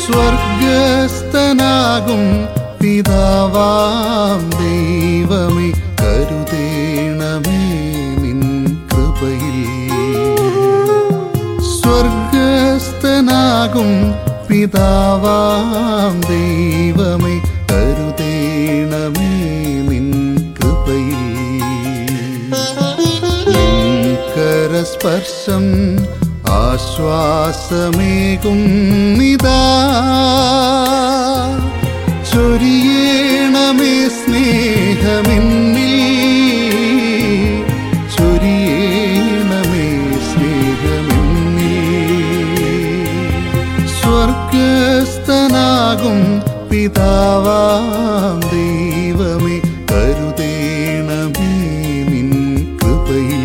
സ്വർഗസ്ഥനാകും പിതാവാം ദൈവമേ കരുതേണമേ നിൻ കൃപയിൽ സ്വർഗസ്ഥനാകും പിതാവാം ദൈവമേ കരുതേണമേ നിൻ കൃപയിൽ കരസ്പർശം ആശ്വാസമേകും നിതാ ചൊരിയേണമേ സ്നേഹമെന്നിൽ ചൊരിയേണമേ സ്നേഹമെന്നിൽ സ്വർഗസ്ഥനാകും പിതാവാം ദൈവമേ കരുതേണമേ നിൻ കൃപയിൽ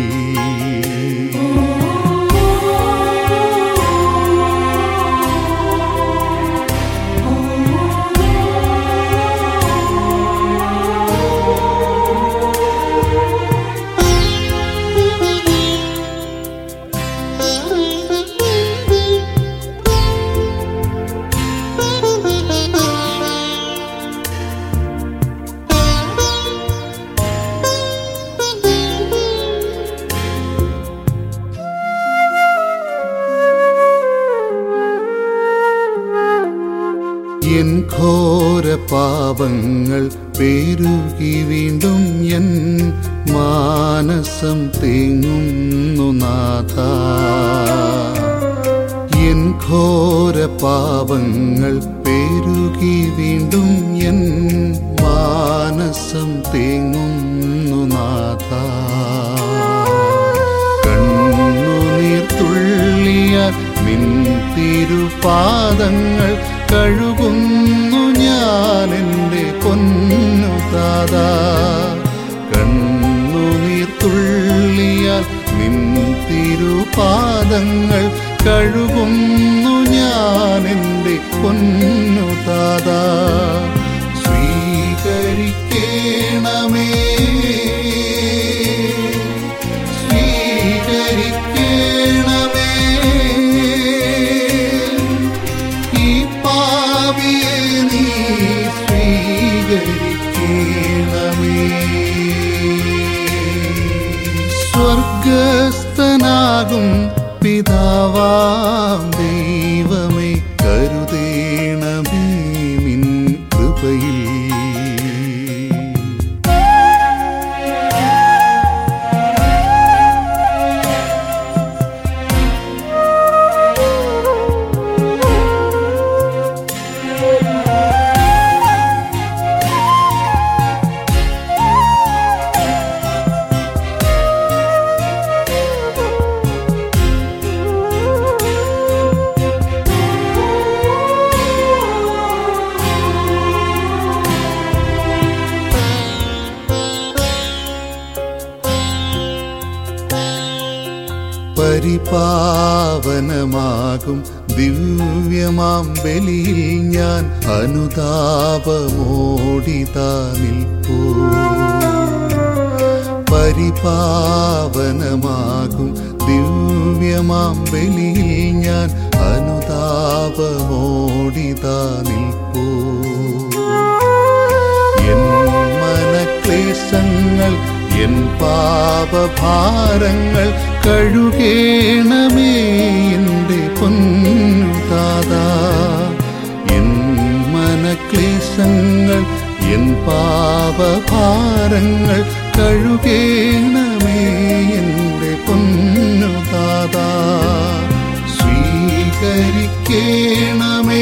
എൻ ഘോര പാപങ്ങൾ പെരുകി വീണ്ടും എൻ മാനസം തേങ്ങുന്നു നാഥ എൻ ഘോര പാപങ്ങൾ പെരുകി വീണ്ടും എൻ മാനസം തേങ്ങുന്നു നാഥ കണ്ണുനീർ തുള്ളിയാൽ നിൻ തിരുപാദങ്ങൾ കഴുകുന്നു ഞാൻ എൻ്റെ പൊന്നു താതാ കണ്ണുനീർ തുള്ളിയാൽ നിൻ തിരുപാദങ്ങൾ കഴുകുന്നു ഞാൻ എൻ്റെ പൊന്നു താതാ സ്വീകരിക്കേണമേ സ്വീകരിക്കേണമേ ഈ പാപിയെ നീ സ്വീകരിക്കേണമേ സ്വർഗസ്ഥനാകും പിതാവാം ദൈവമേ കരുതേണമേ നിൻ കൃപയിൽ പരിപാവനമാകും ദിവ്യമാം ബലിയിൽ ഞാൻ അനുതാപമോടിതാ നിൽപ്പൂ പരിപാവനമാകും ദിവ്യമാം ബലിയിൽ ഞാൻ അനുതാപമോടിതാ നിൽപ്പൂ എൻ മനക്ലേശങ്ങൾ എൻ പാപഭാരങ്ങൾ കഴുകേണമേ എൻ്റെ പൊന്നു താതാ എൻ മനക്ലേശങ്ങൾ എൻ പാപഭാരങ്ങൾ കഴുകേണമേ എൻ്റെ പൊന്നു താതാ സ്വീകരിക്കേണമേ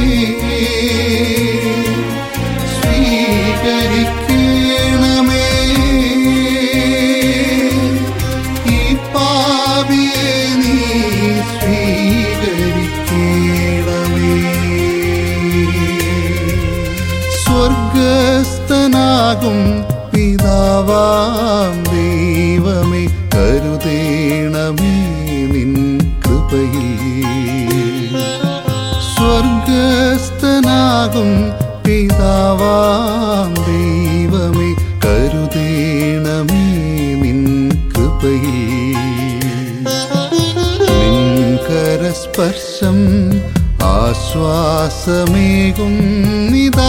സ്വീകരിക്കേണമേ ഈ പാപിയെ നീ സ്വീകരിക്കേണമേ സ്വർഗസ്ഥനാകും പിതാവാം ദൈവമേ കരുതേണമേ നിൻ കൃപയിൽ സ്വർഗസ്ഥനാകും പിതാവാം ദൈവമേ കരുതേണമേ നിൻ കൃപയിൽ നിൻ കരസ്പർശം ആശ്വാസമേകുന്നിതാ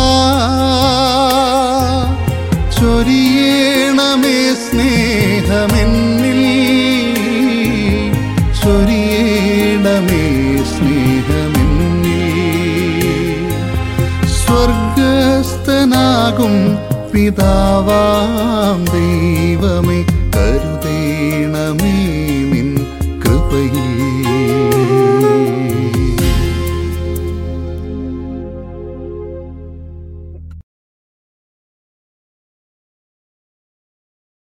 ചൊരിയേണമേ സ്നേഹമെന്നിൽ ചൊരിയേണമേ സ്നേഹമെന്നിൽ സ്വർഗസ്ഥനാകും പിതാവാം ദൈവമേ കരുതേണമേ